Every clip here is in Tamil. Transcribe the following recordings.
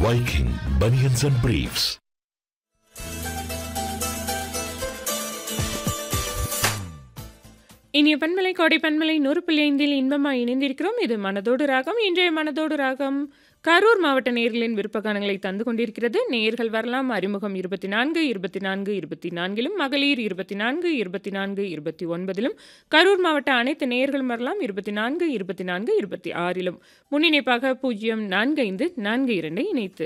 Viking Bunions and Briefs. இனிய பண்பலை கோடை பண்பலை நூறு புள்ளி ஐந்தில் இன்பமாய் இணைந்திருக்கிறோம் இது மனதோடு ராகம் இன்றைய மனதோடு ராகம் கரூர் மாவட்ட நேயர்களின் விருப்பகானங்களை தந்து கொண்டிருக்கிறது நேயர்கள் வரலாம் அறிமுகம் இருபத்தி நான்கு இருபத்தி நான்கு இருபத்தி நான்கிலும் மகளிர் இருபத்தி நான்கு இருபத்தி நான்கு இருபத்தி ஒன்பதிலும் கரூர் மாவட்ட அனைத்து நேயர்களும் வரலாம் இருபத்தி நான்கு இருபத்தி நான்கு இருபத்தி ஆறிலும் முன்னிணைப்பாக பூஜ்ஜியம் நான்கு ஐந்து நான்கு இரண்டை இணைத்து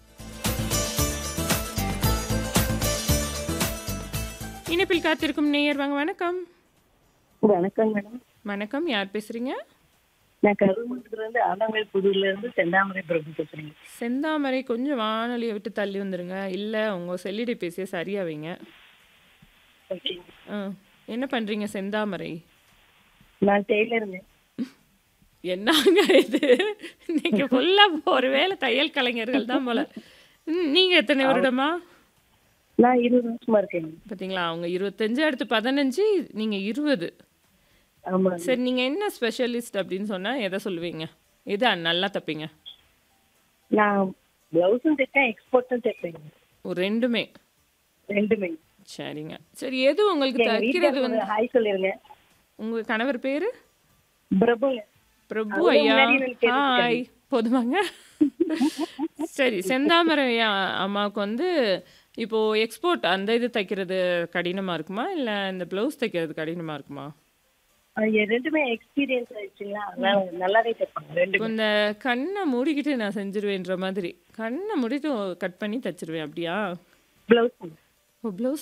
இணைப்பில் காத்திருக்கும் நேயர் வாங்க வணக்கம் வணக்கம் மேடம் வணக்கம் யார் பேசுறீங்க நான் கரூர் மாவட்டத்துல இருந்து ஆலங்கல் புதூர்ல இருந்து செந்தாமரை பிரபு பேசுறேங்க செந்தாமரை கொஞ்சம் வானொலியை விட்டு தள்ளி வந்துருங்க இல்லை உங்கள் செல்லிடை பேசிய சரியா வைங்க ஓகே ஆ என்ன பண்ணுறீங்க செந்தாமரை நான் டெய்லருங்க என்னங்க இது இன்னைக்கு ஃபுல்லாக ஒரு வேளை தையல் கலைஞர்கள் தான் போல ம், நீங்க எத்தனை வருடமா நான் இருபது வருஷமா இருக்கேங்க பார்த்தீங்களா அவங்க இருபத்தஞ்சு அடுத்து பதினஞ்சு நீங்க இருபது ஆமா சரி நீங்க என்ன ஸ்பெஷலிஸ்ட் அப்படின்னு சொன்னா எதை சொல்லுவீங்க எது நல்லா தப்பீங்க நான் பிளவுஸும் தைப்பேன் எக்ஸ்போர்ட்டும் தைப்பேங்க ஒரு ரெண்டுமே ரெண்டுமே சரிங்க சரி எது உங்களுக்கு எங்க தைக்கிறது வந்து வீட்டுல ஹாய் சொல்லிருங்க உங்க கணவர் பேரு பிரபுங்க பிரபு அதுதான் ஐயா முன்னாடி நான் கேட்டுருக்கேன். ஹாய் போதுமாங்க சரி செந்தாமரை ஐயா அம்மாவுக்கு வந்து இப்போ எக்ஸ்போர்ட் அந்த இது தைக்கிறது கடினமா இருக்குமா இல்ல இந்த பிளவுஸ் தைக்கிறது கடினமா இருக்குமா அது எ- ரெண்டுமே எக்ஸ்பீரியன்ஸ் ஆயிடுச்சுங்களா அதனால நல்லாவே தைப்பாங்க இப்போ ரெண்டுமே இந்த கண்ணை மூடிக்கிட்டு நான் செஞ்சிருவேன்ற மாதிரி கண்ணை மூடிட்டு கட் பண்ணி தச்சிருவேன் அப்படியா பிளவுஸ் ஓ ப்ளவுஸ்